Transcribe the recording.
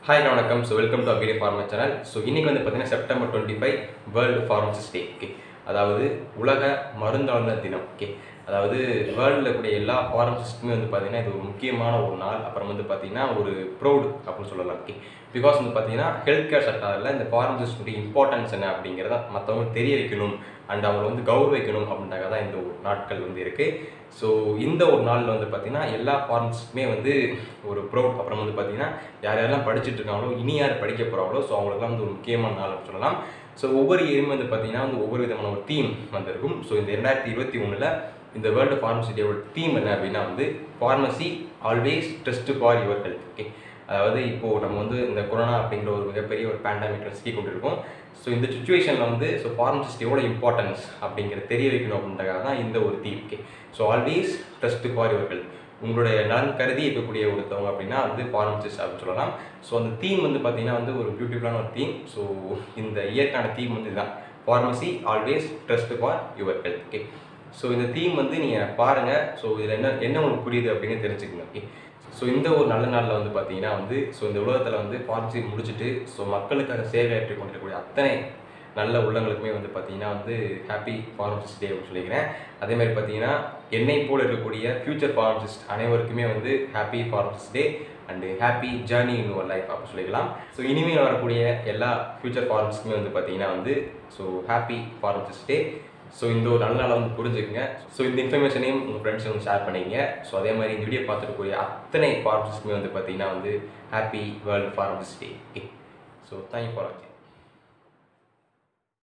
hi வணக்கம் so welcome to அபிடே farmer channel so இன்னைக்கு வந்து பார்த்தீங்கன்னா September twenty five world pharmacist day okay அதாவது உலக மருந்தாளர் தினம் ஓகே அதாவது வேர்ல்டில் கூடிய எல்லா ஃபார்மசிஸ்ட்டுமே வந்து பார்த்தீங்கன்னா இது ஒரு முக்கியமான ஒரு நாள் அப்புறம் வந்து பார்த்தீங்கன்னா ஒரு ப்ரௌடு அப்படின்னு சொல்லலாம் ஓகே பிகாஸ் வந்து பார்த்தீங்கன்னா ஹெல்த் கேர் செக்டரில் இந்த ஃபார்மசிஸ்டுடைய இம்பார்ட்டன்ஸ் என்ன அப்படிங்கிறத மற்றவங்க தெரிய வைக்கணும் அண்ட் அவங்களை வந்து கௌரவிக்கணும் அப்படின்றக்காக தான் இந்த ஒரு நாட்கள் வந்து இருக்குது ஸோ இந்த ஒரு நாளில் வந்து பார்த்தீங்கன்னா எல்லா ஃபார்மசிஸ்ட்டுமே வந்து ஒரு ப்ரௌட் அப்புறம் வந்து பார்த்தீங்கன்னா யார் யாரெல்லாம் படிச்சுட்டு இருக்காங்களோ இனி யார் படிக்க போகிறாங்களோ ஸோ அவங்களுக்குலாம் வந்து ஒரு முக்கியமான நாள் அப்படின்னு சொல்லலாம் ஸோ ஒவ்வொரு இயரும் வந்து பார்த்தீங்கன்னா வந்து ஒவ்வொரு விதமான ஒரு தீம் வந்திருக்கும் ஸோ இந்த ரெண்டாயிரத்தி இருபத்தி ஒன்றில் இந்த வேர்ல்டு ஃபார்மசி டேவோட தீம் என்ன அப்படின்னா வந்து pharmacy always test for your health okay அதாவது இப்போது நம்ம வந்து இந்த கொரோனா அப்படிங்கிற ஒரு மிகப்பெரிய ஒரு பேண்டமிக்கில் சிக்கி கொண்டிருக்கோம் ஸோ இந்த சுச்சுவேஷனில் வந்து ஸோ ஃபார்மசிஸ்ட் எவ்வளோ இம்பார்ட்டன்ஸ் அப்படிங்கிறத தெரிய வைக்கணும் அப்படின்றக்காக தான் இந்த ஒரு theme okay so always test for your health உங்களுடைய நலன் கருதி இருக்கக்கூடிய ஒருத்தவங்க அப்படின்னா வந்து ஃபார்மசிஸ்ட் அப்படின்னு சொல்லலாம் ஸோ அந்த தீம் வந்து பார்த்தீங்கன்னா வந்து ஒரு பியூட்டிஃபுல்லான ஒரு தீம் ஸோ இந்த இயற்கான தீம் வந்து இதுதான் pharmacy always trust for your health okay so இந்த தீம் வந்து நீங்கள் பாருங்கள் ஸோ இதில் என்ன என்ன உங்களுக்கு புரியுது அப்படின்னு தெரிஞ்சுக்கங்க ஓகே ஸோ இந்த ஒரு நல்ல நாளில் வந்து பார்த்தீங்கன்னா வந்து ஸோ இந்த உலகத்தில் வந்து ஃபார்மசி முடிச்சுட்டு ஸோ மக்களுக்காக சேவையாற்றி கொண்டிருக்கக்கூடிய அத்தனை நல்ல உள்ளங்களுக்குமே வந்து பார்த்தீங்கன்னா வந்து ஹாப்பி ஃபார்மசிஸ்ட் டே அப்படின்னு சொல்லிக்கிறேன் அதே மாதிரி பார்த்தீங்கன்னா என்னை போல் இருக்கக்கூடிய ஃபியூச்சர் ஃபார்மசிஸ்ட் அனைவருக்குமே வந்து happy pharmacist day and happy journey in your life அப்படின்னு சொல்லிக்கலாம் ஸோ இனிமேல் வரக்கூடிய எல்லா ஃபியூச்சர் ஃபார்மசிஸ்ட்டுமே வந்து பார்த்தீங்கன்னா வந்து so happy pharmacist day so இந்த ஒரு நல்ல நாளை வந்து புரிஞ்சுக்கங்க ஸோ இந்த இன்ஃபர்மேஷனையும் உங்கள் ஃப்ரெண்ட்ஸ் வந்து ஷேர் பண்ணிங்க ஸோ அதே மாதிரி இந்த வீடியோ பார்த்துருக்கூடிய அத்தனை ஃபார்மசிஸ்ட்டுமே வந்து பார்த்தீங்கன்னா வந்து happy world pharmacist day okay so thank you for வாட்சிங்